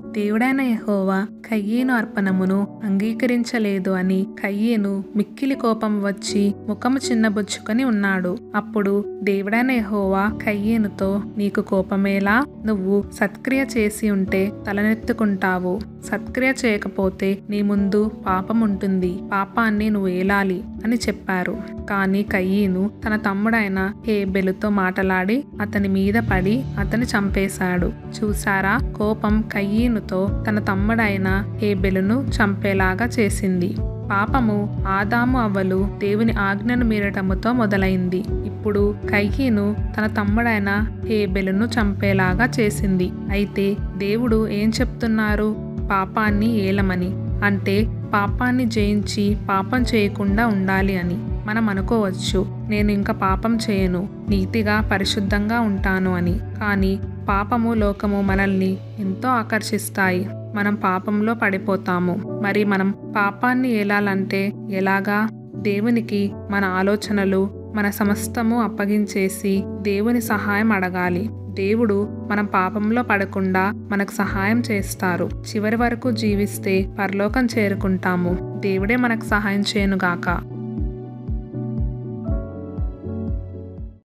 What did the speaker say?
దేవుడైన యెహోవా కయ్యేను అర్పణమును అంగీకరించలేదు అని కయ్యేను మిక్కిలి కోపం వచ్చి ముఖము చిన్నబుచ్చుకొని ఉన్నాడు అప్పుడు దేవుడైన యెహోవా కయ్యేనుతో నీకు కోపమేలా నువ్వు సత్క్రియ చేసి ఉంటే తలనెత్తుకుంటావు సత్క్రియ చేయకపోతే నీ ముందు పాపం ఉంటుంది పాపాన్ని నువ్వు ఏలాలి అని చెప్పారు కానీ కయ్యను తన తమ్ముడైన హేబెలుతో మాటలాడి అతని మీద పడి అతని చంపేశాడు చూసారా కోపం కయ్యనుతో తన తమ్ముడైన హేబెలును చంపేలాగా చేసింది పాపము ఆదాము అవ్వలు దేవుని ఆజ్ఞను మీరటముతో మొదలైంది ఇప్పుడు కయ్యను తన తమ్ముడైన హేబెలును చంపేలాగా చేసింది అయితే దేవుడు ఏం చెప్తున్నారు పాపాన్ని ఏలమని అంటే పాపాన్ని జయించి పాపం చేయకుండా ఉండాలి అని మనం అనుకోవచ్చు నేను ఇంకా పాపం చేయను నీతిగా పరిశుద్ధంగా ఉంటాను అని కానీ పాపము లోకము మనల్ని ఎంతో ఆకర్షిస్తాయి మనం పాపంలో పడిపోతాము మరి మనం పాపాన్ని ఏలాలంటే ఎలాగా దేవునికి మన ఆలోచనలు మన సమస్తము అప్పగించేసి దేవుని సహాయం అడగాలి దేవుడు మనం పాపంలో పడకుండా మనకు సహాయం చేస్తారు చివరి వరకు జీవిస్తే పరలోకం చేరుకుంటాము దేవుడే మనకు సహాయం చేయనుగాక